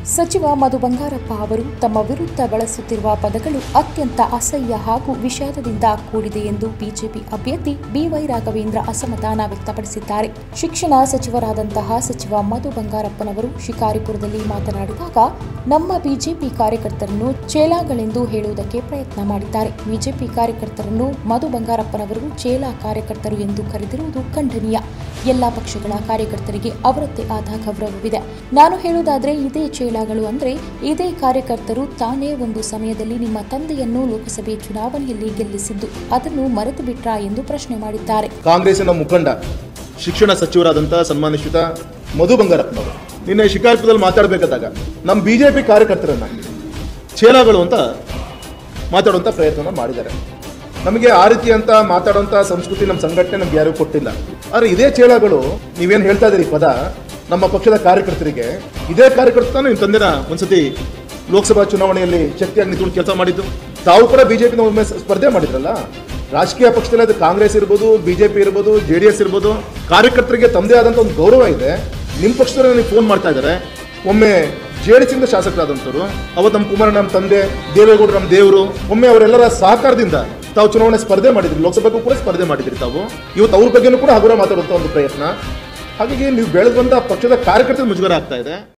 ಸಚಿವ ಮಧು ಬಂಗಾರಪ್ಪ ಅವರು ತಮ್ಮ ವಿರುದ್ಧ ಬಳಸುತ್ತಿರುವ ಪದಗಳು ಅತ್ಯಂತ ಅಸಹ್ಯ ಹಾಗೂ ವಿಷಾದದಿಂದ ಕೂಡಿದೆ ಎಂದು ಬಿಜೆಪಿ ಅಭ್ಯರ್ಥಿ ಬಿವೈ ರಾಘವೇಂದ್ರ ಅಸಮಾಧಾನ ವ್ಯಕ್ತಪಡಿಸಿದ್ದಾರೆ ಶಿಕ್ಷಣ ಸಚಿವರಾದಂತಹ ಸಚಿವ ಮಧು ಬಂಗಾರಪ್ಪನವರು ಶಿಕಾರಿಪುರದಲ್ಲಿ ಮಾತನಾಡಿದಾಗ ನಮ್ಮ ಬಿಜೆಪಿ ಕಾರ್ಯಕರ್ತರನ್ನು ಚೇಲಾಗಳೆಂದು ಹೇಳುವುದಕ್ಕೆ ಪ್ರಯತ್ನ ಮಾಡಿದ್ದಾರೆ ಬಿಜೆಪಿ ಕಾರ್ಯಕರ್ತರನ್ನು ಮಧು ಬಂಗಾರಪ್ಪನವರು ಚೇಲಾ ಕಾರ್ಯಕರ್ತರು ಎಂದು ಕರೆದಿರುವುದು ಖಂಡನೀಯ ಎಲ್ಲ ಪಕ್ಷಗಳ ಕಾರ್ಯಕರ್ತರಿಗೆ ಅವರದ್ದೇ ಆದ ಗೌರವವಿದೆ ನಾನು ಹೇಳುವುದಾದ್ರೆ ಇದೇ ಚೇಲಾಗಳು ಅಂದ್ರೆ ಇದೇ ಕಾರ್ಯಕರ್ತರು ತಾನೇ ಒಂದು ಸಮಯದಲ್ಲಿ ನಿಮ್ಮ ತಂದೆಯನ್ನು ಲೋಕಸಭೆ ಚುನಾವಣೆಯಲ್ಲಿ ಗೆಲ್ಲಿಸಿದ್ದು ಅದನ್ನು ಮರೆತು ಬಿಟ್ರಾ ಎಂದು ಪ್ರಶ್ನೆ ಮಾಡಿದ್ದಾರೆ ಕಾಂಗ್ರೆಸ್ಸಿನ ಮುಖಂಡ ಶಿಕ್ಷಣ ಸಚಿವರಾದಂಥ ಸನ್ಮಾನಿತ ಮಧು ಬಂಗಾರಪ್ಪನವರು ನಿನ್ನೆ ಶಿಕಾರಿಪುರದಲ್ಲಿ ಮಾತಾಡಬೇಕಾದಾಗ ನಮ್ಮ ಬಿ ಜೆ ಪಿ ಕಾರ್ಯಕರ್ತರನ್ನ ಚೇಲಾಗಳು ಅಂತ ಮಾತಾಡುವಂಥ ಪ್ರಯತ್ನ ಮಾಡಿದ್ದಾರೆ ನಮಗೆ ಆ ರೀತಿ ಅಂತ ಮಾತಾಡುವಂಥ ಸಂಸ್ಕೃತಿ ನಮ್ಮ ಸಂಘಟನೆ ನಮ್ಗೆ ಯಾರಿಗೂ ಕೊಟ್ಟಿಲ್ಲ ಆದರೆ ಇದೇ ಚೇಳಗಳು ನೀವೇನು ಹೇಳ್ತಾ ಇದ್ದೀರಿ ಈ ಪದ ನಮ್ಮ ಪಕ್ಷದ ಕಾರ್ಯಕರ್ತರಿಗೆ ಇದೇ ಕಾರ್ಯಕರ್ತ ನಿಮ್ಮ ತಂದೆನ ಒಂದ್ಸತಿ ಲೋಕಸಭಾ ಚುನಾವಣೆಯಲ್ಲಿ ಶಕ್ತಿಯಾಗಿ ನಿಂತ್ಕೊಂಡು ಕೆಲಸ ಮಾಡಿದ್ದು ತಾವು ಕೂಡ ಬಿಜೆಪಿನ ಒಮ್ಮೆ ಸ್ಪರ್ಧೆ ಮಾಡಿದ್ರಲ್ಲ ರಾಜಕೀಯ ಪಕ್ಷದಲ್ಲಿ ಅದು ಕಾಂಗ್ರೆಸ್ ಇರ್ಬೋದು ಬಿಜೆಪಿ ಇರ್ಬೋದು ಜೆ ಡಿ ಎಸ್ ಇರ್ಬೋದು ಕಾರ್ಯಕರ್ತರಿಗೆ ತಮ್ಮದೇ ಆದಂಥ ಒಂದು ಗೌರವ ಇದೆ ನಿಮ್ಮ ಪಕ್ಷದವರು ನನಗೆ ಫೋನ್ ಮಾಡ್ತಾ ಇದ್ದಾರೆ ಒಮ್ಮೆ ಜೆ ಡಿ ಎಸ್ಸಿಂದ ಶಾಸಕರಾದಂಥವ್ರು ಅವತ್ತು ನಮ್ಮ ಕುಮಾರ ನಮ್ಮ ತಂದೆ ದೇವೇಗೌಡರು ನಮ್ಮ ದೇವರು ಒಮ್ಮೆ ಅವರೆಲ್ಲರ ಸಹಕಾರದಿಂದ ತಾವು ಚುನಾವಣೆ ಸ್ಪರ್ಧೆ ಮಾಡಿದ್ರಿ ಲೋಕಸಭೆಗೂ ಕೂಡ ಸ್ಪರ್ಧೆ ಮಾಡಿದ್ರಿ ತಾವು ಇವತ್ತು ಅವ್ರ ಬಗ್ಗೆನೂ ಕೂಡ ಹಗುರ ಮಾತಾಡುವಂಥ ಒಂದು ಪ್ರಯತ್ನ ಹಾಗಾಗಿ ನೀವು ಬೆಳೆದು ಬಂದ ಪಕ್ಷದ ಕಾರ್ಯಕರ್ತರ ಮುಜುಗರ ಆಗ್ತಾ ಇದೆ